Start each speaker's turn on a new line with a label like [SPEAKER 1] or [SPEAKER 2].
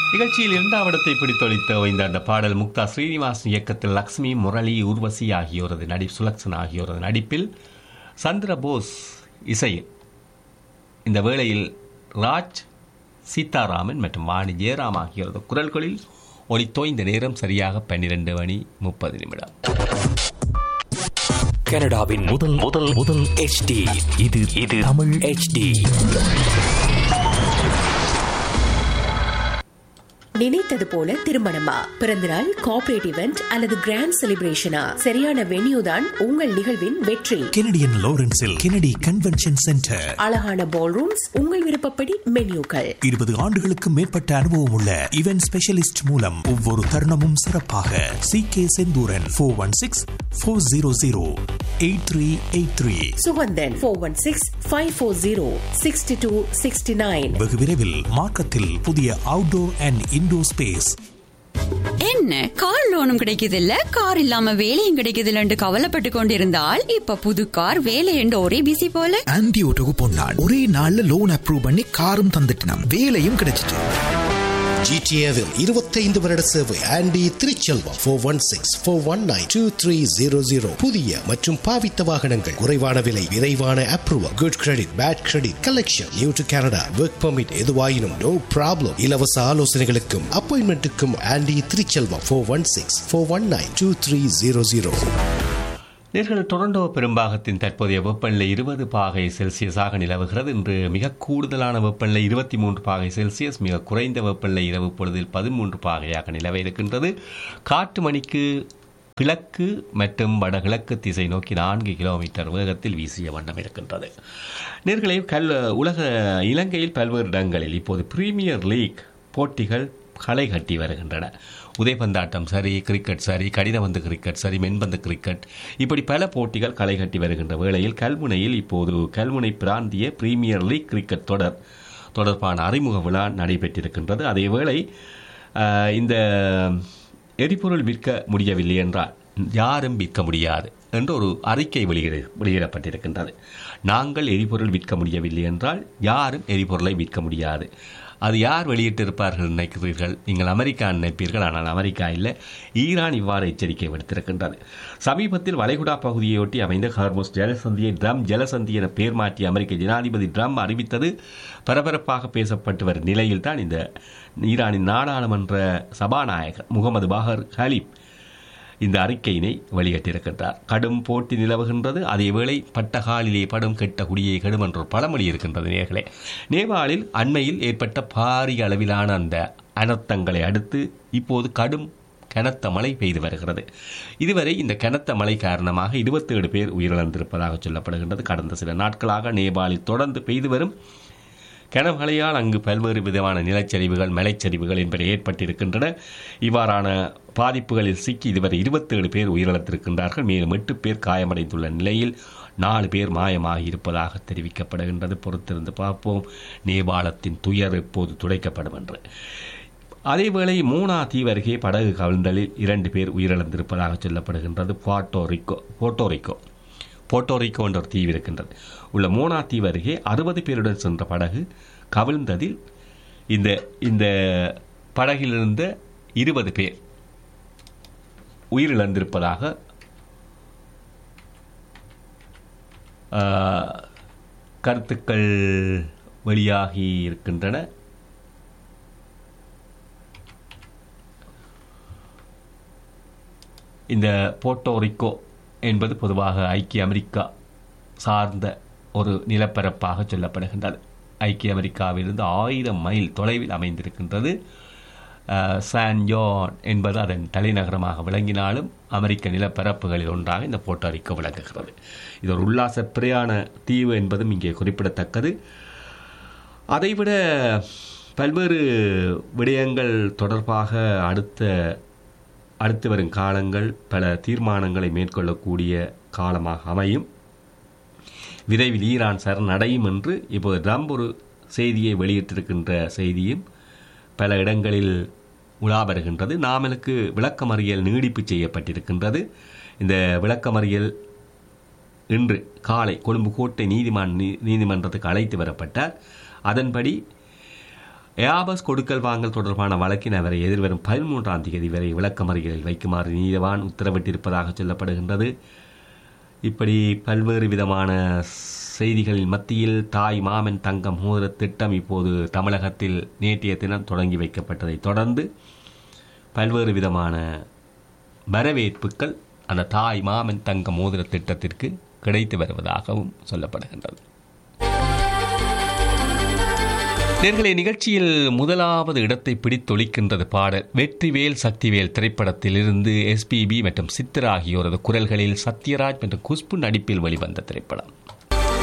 [SPEAKER 1] நிகழ்ச்சியில் இரண்டாம் இடத்தை பிடித்தொழித்த இந்த அந்த பாடல் முக்தா ஸ்ரீனிவாசன் இயக்கத்தில் லக்ஷ்மி முரளி ஊர்வசி ஆகியோரது நடி சுலக்ஷன் ஆகியோரது நடிப்பில் சந்திரபோஸ் இசையில் இந்த வேளையில் ராஜ் சீதாராமன் மற்றும் வாணி ஜெயராம் ஆகியோரது குரல்களில் ஒளித்தோய்ந்த நேரம் சரியாக பன்னிரண்டு மணி முப்பது நிமிடம்
[SPEAKER 2] கனடாவின் முதல் முதல் முதல் HD இது இது தமிழ் HD
[SPEAKER 3] நினைத்தது போல திருமணமா பிறந்தநாள் கார்ப்பரேட் இவெண்ட் அல்லது கிராண்ட் செலிப்ரேஷனா சரியான வென்யூ தான் உங்கள் நிகழ்வின் வெற்றி
[SPEAKER 4] கெனடியன் லாரன்ஸில் கெனடி கன்வென்ஷன் சென்டர்
[SPEAKER 3] அழகான பால் ரூம்ஸ் உங்கள் விருப்பப்படி மென்யூக்கள்
[SPEAKER 4] இருபது ஆண்டுகளுக்கு மேற்பட்ட அனுபவம் உள்ள இவென்ட் ஸ்பெஷலிஸ்ட் மூலம் ஒவ்வொரு தருணமும் சிறப்பாக C K Senthuran four one six four zero zero eight three eight three
[SPEAKER 3] Suganthan four one six five four zero sixty two sixty nine
[SPEAKER 4] வெகு விரைவில் மார்க்கத்தில் புதிய அவுட்டோர் அண்ட் இன்டோர் ஸ்பேஸ்
[SPEAKER 5] என்ன கார் லோனும் கிடைக்குதில்ல கார் இல்லாம வேலையும் கிடைக்குதில்லன்னு கவலைப்பட்டு கொண்டிருந்தால் இப்ப புது கார் வேலை என்று ஒரே பிசி போல
[SPEAKER 6] ஆன்டி ஓட்டோக்கு பொன்னாள் ஒரே நாள்ல லோன் அப்ரூவ் பண்ணி காரும் தந்துட்டினாம் வேலையும் கிடைச்சிட்டு
[SPEAKER 7] ஜிடிஏவில் இருபத்தைந்து வருட சேவை Andy Thiruchelvam four one six four one nine two three zero zero புதிய மற்றும் பாவித்த வாகனங்கள் குறைவான விலை விரைவான approval good credit bad credit collection new to Canada work permit எதுவாயினும் நோ ப்ராப்ளம் இலவச ஆலோசனைகளுக்கும் அப்பாயின்மெண்ட்டுக்கும் Andy Thiruchelvam four one six four one nine two three zero zero
[SPEAKER 1] நேர்கள் டொரண்டோ பெரும்பாகத்தின் தற்போதைய வெப்பநிலை இருபது பாகை செல்சியஸாக நிலவுகிறது இன்று மிக கூடுதலான வெப்பநிலை இருபத்தி மூன்று பாகை செல்சியஸ் மிக குறைந்த வெப்பநிலை இரவு பொழுதில் பதிமூன்று பாகையாக நிலவ இருக்கின்றது காற்று மணிக்கு கிழக்கு மற்றும் வடகிழக்கு திசை நோக்கி நான்கு கிலோமீட்டர் வேகத்தில் வீசிய வண்ணம் இருக்கின்றது நேர்களை கல் உலக இலங்கையில் பல்வேறு இடங்களில் இப்போது பிரீமியர் லீக் போட்டிகள் களை கட்டி வருகின்றன உதைபந்தாட்டம் சரி கிரிக்கெட் சரி கடினபந்து கிரிக்கெட் சரி மென்பந்து கிரிக்கெட் இப்படி பல போட்டிகள் களை கட்டி வருகின்ற வேளையில் கல்முனையில் இப்போது கல்முனை பிராந்திய பிரீமியர் லீக் கிரிக்கெட் தொடர் தொடர்பான அறிமுக விழா நடைபெற்றிருக்கின்றது அதேவேளை அஹ், இந்த எரிபொருள் விற்க முடியவில்லை என்றால் யாரும் விற்க முடியாது என்று ஒரு அறிக்கை வெளியிட வெளியிடப்பட்டிருக்கின்றது நாங்கள் எரிபொருள் விற்க முடியவில்லை என்றால் யாரும் எரிபொருளை விற்க முடியாது அது யார் வெளியிட்டிருப்பார்கள் நினைக்கிறீர்கள் நீங்கள் அமெரிக்கா நினைப்பீர்கள் ஆனால் அமெரிக்கா இல்லை ஈரான் இவ்வாறு எச்சரிக்கை விடுத்திருக்கின்றது சமீபத்தில் வளைகுடா பகுதியையொட்டி அமைந்த ஹார்மோஸ் ஜலசந்தியை ட்ரம் ஜலசந்தி என பெயர் மாற்றிய அமெரிக்க ஜனாதிபதி ட்ரம் அறிவித்தது பரபரப்பாக பேசப்பட்டு வரும் நிலையில்தான் இந்த ஈரானின் நாடாளுமன்ற சபாநாயகர் முகமது பாகர் ஹலீப் இந்த அறிக்கையினை வெளியிட்டிருக்கின்றார் கடும் போட்டி நிலவுகின்றது அதேவேளை பட்டகாலிலே படும் கெட்ட குடியை கெடும் என்ற ஒரு பழமொழி இருக்கின்றது நேர்களே நேபாளில் அண்மையில் ஏற்பட்ட பாரிய அளவிலான அந்த அனர்த்தங்களை அடுத்து இப்போது கடும் கனத்த மழை பெய்து வருகிறது இதுவரை இந்த கனத்த மழை காரணமாக 27 பேர் உயிரிழந்திருப்பதாக சொல்லப்படுகின்றது கடந்த சில நாட்களாக நேபாளில் தொடர்ந்து பெய்து வரும் கனமழையால் அங்கு பல்வேறு விதமான நிலச்சரிவுகள் மலைச்சரிவுகள் என்பன ஏற்பட்டிருக்கின்றன இவ்வாறான பாதிப்புகளில் சிக்கி இதுவரை இருபத்தேழு பேர் உயிரிழந்திருக்கின்றார்கள் மேலும் எட்டு பேர் காயமடைந்துள்ள நிலையில் நாலு பேர் மாயமாகி இருப்பதாக தெரிவிக்கப்படுகின்றது பொறுத்திருந்து பார்ப்போம் நேபாளத்தின் துயர் எப்போது துடைக்கப்படும் என்று அதேவேளை மூனா தீவு அருகே படகு கவிழ்ந்தலில் இரண்டு பேர் உயிரிழந்திருப்பதாக சொல்லப்படுகின்றது போர்ட்டோரிக்கோ போர்ட்டோரிக்கோ போர்ட்டோரிக்கோ என்ற ஒரு தீவு இருக்கின்றது உள்ள மோனா தீவு அருகே அறுபது பேருடன் சென்ற படகு கவிழ்ந்ததில் இந்த இந்த படகில் இருந்த இருபது பேர் உயிரிழந்திருப்பதாக ஆ, கருத்துக்கள் வெளியாகி இருக்கின்றன இந்த போர்ட்டோரிக்கோ என்பது பொதுவாக ஐக்கிய அமெரிக்கா சார்ந்த ஒரு நிலப்பரப்பாக சொல்லப்படுகின்றது ஐக்கிய அமெரிக்காவிலிருந்து ஆயிரம் மைல் தொலைவில் அமைந்திருக்கின்றது அஹ், சான் ஜான் என்பது அதன் தலைநகரமாக விளங்கினாலும் அமெரிக்க நிலப்பரப்புகளில் ஒன்றாக இந்த போர்ட்டோரிக்கோ விளங்குகிறது இது ஒரு உல்லாச பிரயாண தீவு என்பதும் இங்கே குறிப்பிடத்தக்கது அதைவிட பல்வேறு விடயங்கள் தொடர்பாக அடுத்த அடுத்து வரும் காலங்கள் பல தீர்மானங்களை மேற்கொள்ளக்கூடிய காலமாக அமையும் விரைவில் ஈரான் சரணடையும் என்று இப்போது ட்ரம்ப் ஒரு செய்தியை வெளியிட்டிருக்கின்ற செய்தியும் பல இடங்களில் உலா வருகின்றது நாமலுக்கு விளக்கமறியல் நீடிப்பு செய்யப்பட்டிருக்கின்றது இந்த விளக்கமறியல் இன்று காலை கொழும்பு கோட்டை நீதிமன்ற நீதிமன்றத்துக்கு அழைத்து வரப்பட்டார் அதன்படி ஏபாஸ் கொடுக்கல் வாங்கல் தொடர்பான வழக்கின் அவரை எதிர்வரும் பதிமூன்றாம் தேதி வரை விளக்கமறியலில் வைக்குமாறு நீதவான் உத்தரவிட்டிருப்பதாக சொல்லப்படுகின்றது இப்படி பல்வேறு விதமான செய்திகளின் மத்தியில் தாய் மாமன் தங்கம் மோதிர திட்டம் இப்போது தமிழகத்தில் நேற்றைய தினம் தொடங்கி வைக்கப்பட்டதைத் தொடர்ந்து பல்வேறு விதமான வரவேற்புகள் அந்த தாய் மாமன் தங்க மோதிர திட்டத்திற்கு கிடைத்து வருவதாகவும் சொல்லப்படுகின்றது நேர்களை நிகழ்ச்சியில் முதலாவது இடத்தை பிடித்தொழிக்கின்றது பாடல் வெற்றிவேல் சக்திவேல் திரைப்படத்திலிருந்து எஸ்பிபி மற்றும் சித்ரா ஆகியோரது குரல்களில் சத்யராஜ் மற்றும் குஷ்பு நடிப்பில் வெளிவந்த திரைப்படம்